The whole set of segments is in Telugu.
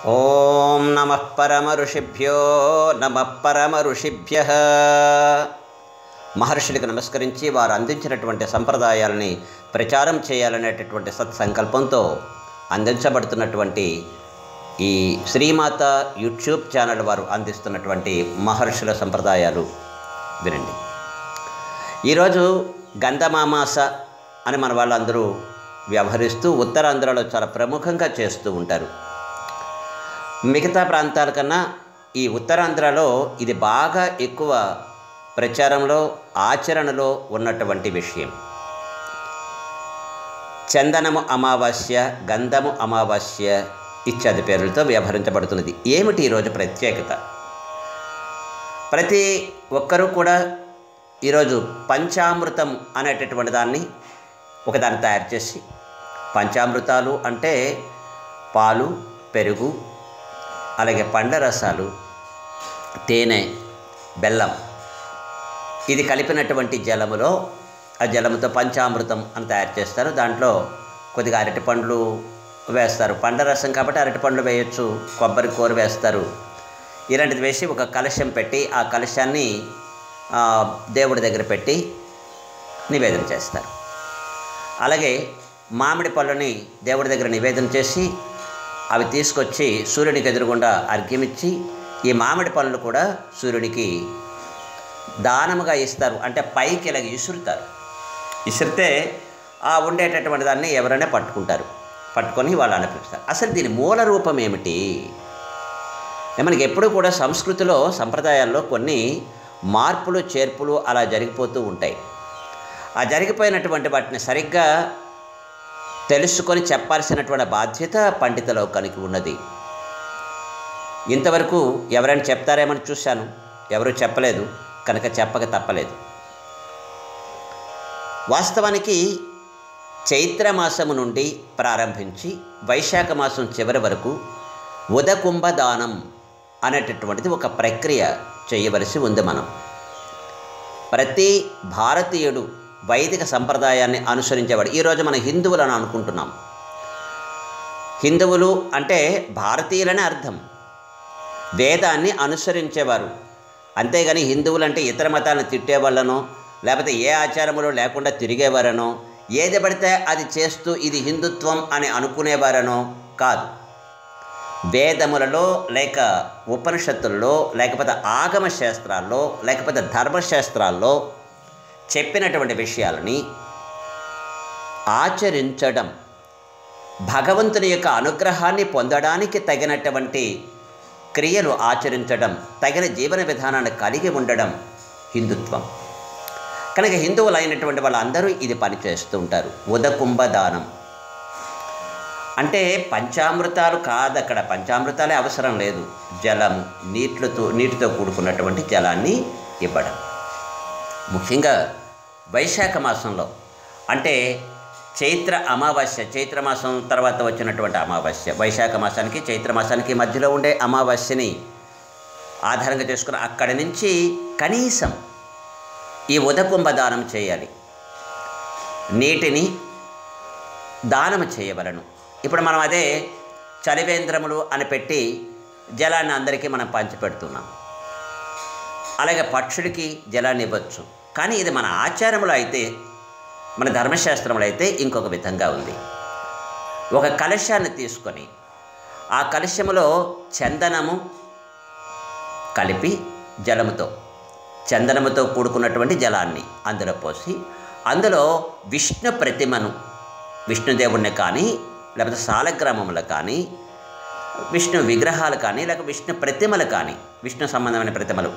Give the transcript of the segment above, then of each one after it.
ఓం నమ పరమ ఋషిభ్యో నమ పరమ ఋషిభ్య మహర్షులకు నమస్కరించి వారు అందించినటువంటి సంప్రదాయాలని ప్రచారం చేయాలనేటటువంటి సత్సంకల్పంతో అందించబడుతున్నటువంటి ఈ శ్రీమాత యూట్యూబ్ ఛానల్ వారు అందిస్తున్నటువంటి మహర్షుల సంప్రదాయాలు వినండి ఈరోజు గంధమామాస అని మన వాళ్ళందరూ వ్యవహరిస్తూ ఉత్తరాంధ్రలో చాలా ప్రముఖంగా చేస్తూ ఉంటారు మిగతా ప్రాంతాల కన్నా ఈ ఉత్తరాంధ్రలో ఇది బాగా ఎక్కువ ప్రచారంలో ఆచరణలో ఉన్నటువంటి విషయం చందనము అమావాస్య గంధము అమావాస్య ఇత్యాది పేర్లతో వ్యవహరించబడుతున్నది ఏమిటి ఈరోజు ప్రత్యేకత ప్రతి ఒక్కరూ కూడా ఈరోజు పంచామృతం అనేటటువంటి దాన్ని ఒకదాన్ని తయారు చేసి పంచామృతాలు అంటే పాలు పెరుగు అలాగే పండ్ల రసాలు తేనె బెల్లం ఇది కలిపినటువంటి జలములో ఆ జలముతో పంచామృతం అని తయారు చేస్తారు దాంట్లో కొద్దిగా అరటి పండ్లు వేస్తారు పండ్ల రసం కాబట్టి అరటి పండ్లు వేయొచ్చు కొబ్బరి కూర వేస్తారు ఇలాంటిది వేసి ఒక కలశం పెట్టి ఆ కలశాన్ని ఆ, దేవుడి దగ్గర పెట్టి నివేదన చేస్తారు అలాగే మామిడి పళ్ళని దేవుడి దగ్గర నివేదన చేసి అవి తీసుకొచ్చి సూర్యునికి ఎదురుగుండా అర్ఘ్యమిచ్చి ఈ మామిడి పళ్ళు కూడా సూర్యునికి దానముగా ఇస్తారు అంటే పైకి ఇలాగ ఇసురుతారు ఇసిరితే ఆ ఉండేటటువంటి దాన్ని ఎవరైనా పట్టుకుంటారు పట్టుకొని వాళ్ళు అనిపిస్తారు అసలు దీని మూల రూపం ఏమిటి మనకి ఎప్పుడు కూడా సంస్కృతిలో సంప్రదాయాల్లో కొన్ని మార్పులు చేర్పులు అలా జరిగిపోతూ ఉంటాయి ఆ జరిగిపోయినటువంటి వాటిని సరిగ్గా తెలుసుకొని చెప్పాల్సినటువంటి బాధ్యత పండిత లోకానికి ఉన్నది ఇంతవరకు ఎవరైనా చెప్తారేమని చూశాను ఎవరు చెప్పలేదు కనుక చెప్పక తప్పలేదు వాస్తవానికి చైత్ర మాసము నుండి ప్రారంభించి వైశాఖ మాసం చివరి వరకు ఉదకుంభ దానం అనేటటువంటిది ఒక ప్రక్రియ చేయవలసి ఉంది మనం ప్రతి భారతీయుడు వైదిక సంప్రదాయాన్ని అనుసరించేవాడు ఈరోజు మన హిందువులను అనుకుంటున్నాం హిందువులు అంటే భారతీయులనే అర్థం వేదాన్ని అనుసరించేవారు అంతేగాని హిందువులు అంటే ఇతర మతాలను తిట్టేవాళ్ళనో లేకపోతే ఏ ఆచారములో లేకుండా తిరిగేవారనో ఏది పడితే అది చేస్తూ ఇది హిందుత్వం అని అనుకునేవారనో కాదు వేదములలో లేక ఉపనిషత్తుల్లో లేకపోతే ఆగమ శాస్త్రాల్లో లేకపోతే ధర్మశాస్త్రాల్లో చెప్పినటువంటి విషయాలని ఆచరించడం భగవంతుని యొక్క అనుగ్రహాన్ని పొందడానికి తగినటువంటి క్రియలు ఆచరించడం తగిన జీవన విధానాన్ని కలిగి ఉండడం హిందుత్వం కనుక హిందువులు అయినటువంటి వాళ్ళందరూ ఇది పనిచేస్తూ ఉంటారు ఉదకుంభ దానం అంటే పంచామృతాలు కాదు అక్కడ పంచామృతాలే అవసరం లేదు జలం నీటితో నీటితో కూడుకున్నటువంటి జలాన్ని ఇవ్వడం ముఖ్యంగా వైశాఖ మాసంలో అంటే చైత్ర అమావాస్య చైత్ర మాసం తర్వాత వచ్చినటువంటి అమావాస్య వైశాఖ మాసానికి చైత్ర మాసానికి మధ్యలో ఉండే అమావాస్యని ఆధారంగా చేసుకుని అక్కడి నుంచి కనీసం ఈ ఉదకుంభ దానం చేయాలి నీటిని దానం చేయవలను ఇప్పుడు మనం అదే చలివేంద్రములు అని పెట్టి జలాన్ని అందరికీ మనం పంచిపెడుతున్నాం అలాగే పక్షుడికి జలాన్ని ఇవ్వచ్చు కానీ ఇది మన ఆచారంలో అయితే మన ధర్మశాస్త్రంలో అయితే ఇంకొక విధంగా ఉంది ఒక కలశాన్ని తీసుకొని ఆ కలశములో చందనము కలిపి జలముతో చందనముతో కూడుకున్నటువంటి జలాన్ని అందులో పోసి అందులో విష్ణు ప్రతిమను విష్ణుదేవుణ్ణి కానీ లేకపోతే సాలగ్రామములు కానీ విష్ణు విగ్రహాలు కానీ లేక విష్ణు ప్రతిమలు కానీ విష్ణు సంబంధమైన ప్రతిమలు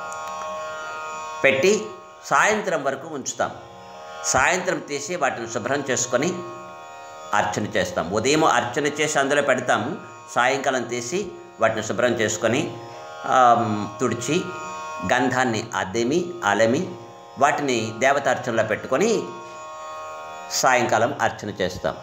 పెట్టి సాయంత్రం వరకు ఉంచుతాం సాయంత్రం తీసి వాటిని శుభ్రం చేసుకొని అర్చన చేస్తాం ఉదయం అర్చన చేసి అందులో పెడతాము సాయంకాలం తీసి వాటిని శుభ్రం చేసుకొని ఆమ్, తుడిచి గంధాన్ని అద్దెమి అలమి వాటిని దేవతార్చనలో పెట్టుకొని సాయంకాలం అర్చన చేస్తాం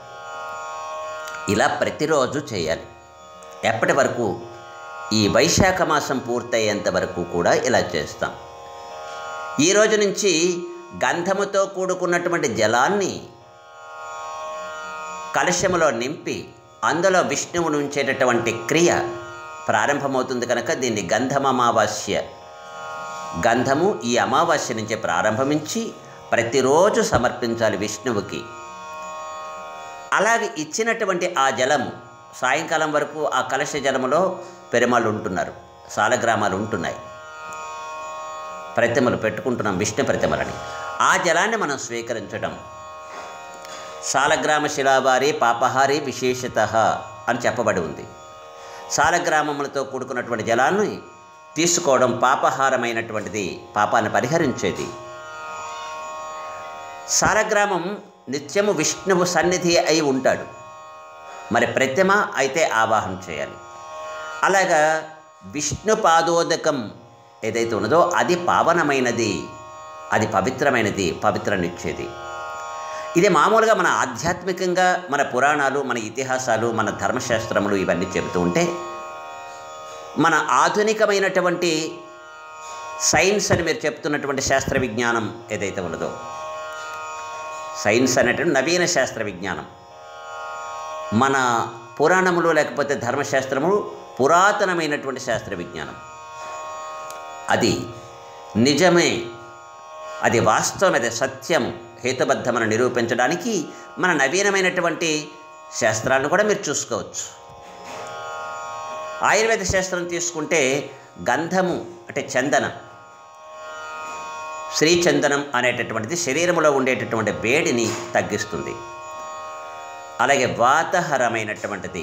ఇలా ప్రతిరోజు చేయాలి ఎప్పటి వరకు ఈ వైశాఖ మాసం పూర్తయ్యేంత వరకు కూడా ఇలా చేస్తాం ఈ రోజు నుంచి గంధముతో కూడుకున్నటువంటి జలాన్ని కలశములో నింపి అందులో విష్ణువును ఉంచేటటువంటి క్రియ ప్రారంభమవుతుంది కనుక దీన్ని గంధమమావాస్య గంధము ఈ అమావాస్య నుంచే ప్రారంభమించి ప్రతిరోజు సమర్పించాలి విష్ణువుకి అలాగే ఇచ్చినటువంటి ఆ జలము సాయంకాలం వరకు ఆ కలశ జలములో పెరుమాళ్ళు ఉంటున్నారు సాలగ్రామాలు ఉంటున్నాయి ప్రతిమలు పెట్టుకుంటున్నాం విష్ణు ప్రతిమలని ఆ జలాన్ని మనం స్వీకరించడం సాలగ్రామ శిలావారి పాపహారి విశేషత అని చెప్పబడి ఉంది సాలగ్రామములతో కూడుకున్నటువంటి జలాన్ని తీసుకోవడం పాపహారమైనటువంటిది పాపాన్ని పరిహరించేది సాలగ్రామం నిత్యము విష్ణువు సన్నిధి అయి ఉంటాడు మరి ప్రతిమ అయితే ఆవాహన చేయాలి అలాగా విష్ణు పాదోదకం ఏదైతే ఉన్నదో అది పావనమైనది అది పవిత్రమైనది పవిత్రనిచ్చేది ఇది మామూలుగా మన ఆధ్యాత్మికంగా మన పురాణాలు మన ఇతిహాసాలు మన ధర్మశాస్త్రములు ఇవన్నీ చెబుతూ ఉంటే మన ఆధునికమైనటువంటి సైన్స్ అని మీరు చెప్తున్నటువంటి శాస్త్ర విజ్ఞానం ఏదైతే ఉన్నదో సైన్స్ అనేటువంటి నవీన శాస్త్ర విజ్ఞానం మన పురాణములు లేకపోతే ధర్మశాస్త్రములు పురాతనమైనటువంటి శాస్త్ర విజ్ఞానం అది నిజమే అది వాస్తవం అది సత్యం హేతుబద్ధమని నిరూపించడానికి మన నవీనమైనటువంటి శాస్త్రాలను కూడా మీరు చూసుకోవచ్చు ఆయుర్వేద శాస్త్రం తీసుకుంటే గంధము అంటే చందన శ్రీచందనం అనేటటువంటిది శరీరంలో ఉండేటటువంటి వేడిని తగ్గిస్తుంది అలాగే వాతహరమైనటువంటిది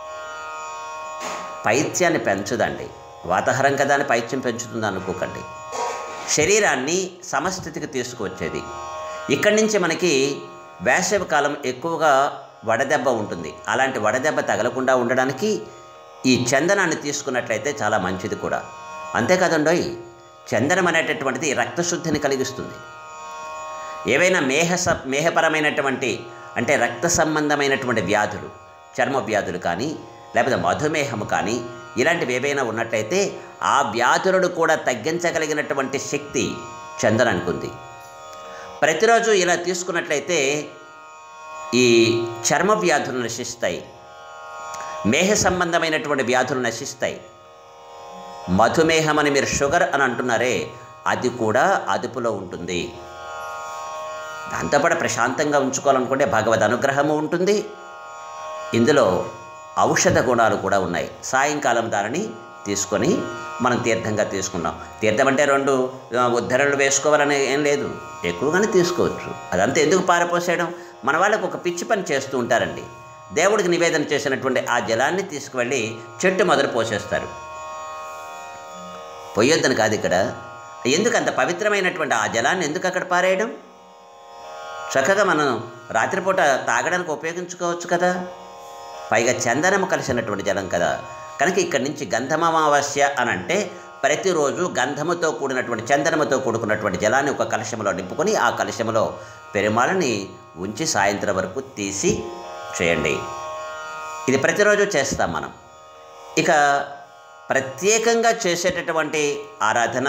పైత్యాన్ని పెంచుదండి వాతహరం కదా అని పైత్యం పెంచుతుంది అనుకోకండి శరీరాన్ని సమస్థితికి తీసుకువచ్చేది ఇక్కడి నుంచి మనకి వేసవి కాలం ఎక్కువగా వడదెబ్బ ఉంటుంది అలాంటి వడదెబ్బ తగలకుండా ఉండడానికి ఈ చందనాన్ని తీసుకున్నట్లయితే చాలా మంచిది కూడా అంతేకాదండోయ్ చందనం అనేటటువంటిది రక్తశుద్ధిని కలిగిస్తుంది ఏవైనా మేహ స మేహపరమైనటువంటి అంటే రక్త సంబంధమైనటువంటి వ్యాధులు చర్మ వ్యాధులు కానీ లేకపోతే మధుమేహము కానీ ఇలాంటివి ఏవైనా ఉన్నట్లయితే ఆ వ్యాధులను కూడా తగ్గించగలిగినటువంటి శక్తి చందనానికి ఉంది ప్రతిరోజు ఇలా తీసుకున్నట్లయితే ఈ చర్మ వ్యాధులు నశిస్తాయి మేహ సంబంధమైనటువంటి వ్యాధులు నశిస్తాయి మధుమేహం అని మీరు షుగర్ అని అంటున్నారే అది కూడా అదుపులో ఉంటుంది దాంతోపాటు ప్రశాంతంగా ఉంచుకోవాలనుకుంటే భగవద్ అనుగ్రహము ఉంటుంది ఇందులో ఔషధ గుణాలు కూడా ఉన్నాయి సాయంకాలం దానిని తీసుకొని మనం తీర్థంగా తీసుకున్నాం తీర్థం అంటే రెండు ఆ, ఉద్ధరణలు వేసుకోవాలని ఏం లేదు ఎక్కువగానే తీసుకోవచ్చు అదంతా ఎందుకు పారపోసేయడం మన వాళ్ళకు ఒక పిచ్చి పని చేస్తూ ఉంటారండి దేవుడికి నివేదన చేసినటువంటి ఆ జలాన్ని తీసుకువెళ్ళి చెట్టు మొదలు పోసేస్తారు పొయ్యొద్దని కాదు ఇక్కడ ఎందుకు అంత పవిత్రమైనటువంటి ఆ జలాన్ని ఎందుకు అక్కడ పారేయడం చక్కగా మనం రాత్రిపూట తాగడానికి ఉపయోగించుకోవచ్చు కదా పైగా చందనము కలిసినటువంటి జలం కదా కనుక ఇక్కడి నుంచి గంధమావాస్య అని అంటే ప్రతిరోజు గంధముతో కూడినటువంటి చందనముతో కూడుకున్నటువంటి జలాన్ని ఒక కలశంలో నింపుకొని ఆ కలశంలో పెరుమాళని ఉంచి సాయంత్రం వరకు తీసి చేయండి ఇది ప్రతిరోజు చేస్తాం మనం ఇక ప్రత్యేకంగా చేసేటటువంటి ఆరాధన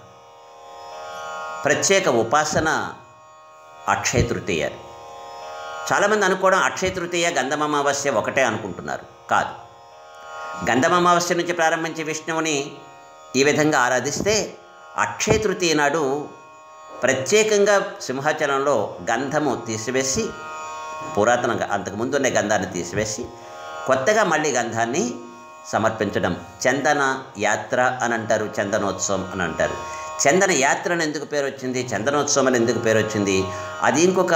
ప్రత్యేక ఉపాసన అక్షయ తృతీయ చాలామంది అనుకోవడం అక్షయ తృతీయ గంధం అమావాస్య ఒకటే అనుకుంటున్నారు కాదు గంధం అమావాస్య నుంచి ప్రారంభించి విష్ణువుని ఈ విధంగా ఆరాధిస్తే అక్షయ తృతీయ నాడు ప్రత్యేకంగా సింహాచలంలో గంధము తీసివేసి పురాతనంగా అంతకుముందు ఉన్న గంధాన్ని తీసివేసి కొత్తగా మళ్ళీ గంధాన్ని సమర్పించడం చందన యాత్ర అని అంటారు చందనోత్సవం అని అంటారు చందన యాత్ర అని ఎందుకు పేరు వచ్చింది చందనోత్సవం అని ఎందుకు పేరు వచ్చింది అది ఇంకొక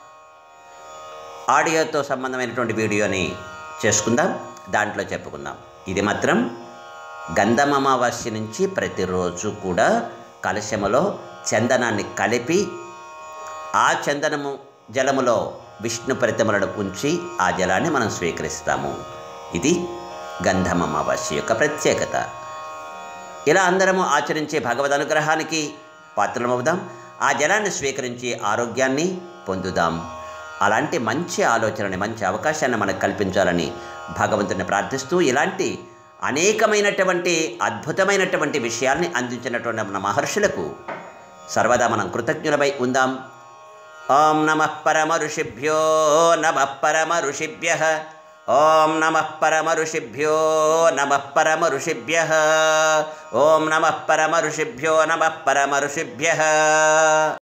ఆడియోతో సంబంధమైనటువంటి వీడియోని చేసుకుందాం దాంట్లో చెప్పుకుందాం ఇది మాత్రం గంధం అమావాస్య నుంచి ప్రతిరోజు కూడా కలశములో చందనాన్ని కలిపి ఆ చందనము జలములో విష్ణు ప్రతిమలను ఉంచి ఆ జలాన్ని మనం స్వీకరిస్తాము ఇది గంధం అమావాస్య యొక్క ప్రత్యేకత ఇలా అందరము ఆచరించే భగవద్ అనుగ్రహానికి పాత్రమవుదాం ఆ జలాన్ని స్వీకరించి ఆరోగ్యాన్ని పొందుదాం అలాంటి మంచి ఆలోచనని మంచి అవకాశాన్ని మనకు కల్పించాలని భగవంతుని ప్రార్థిస్తూ ఇలాంటి అనేకమైనటువంటి అద్భుతమైనటువంటి విషయాల్ని అందించినటువంటి మన మహర్షులకు సర్వదా మనం కృతజ్ఞులమై ఉందాం ఓం నమ పరమ ఋషిభ్యో నమ పరమ ఋషిభ్య ఓం నమ పరమ ఋషిభ్యో నమ పరమ ఋషిభ్య ఓం నమ పరమ ఋషిభ్యో నమ పరమ ఋషిభ్య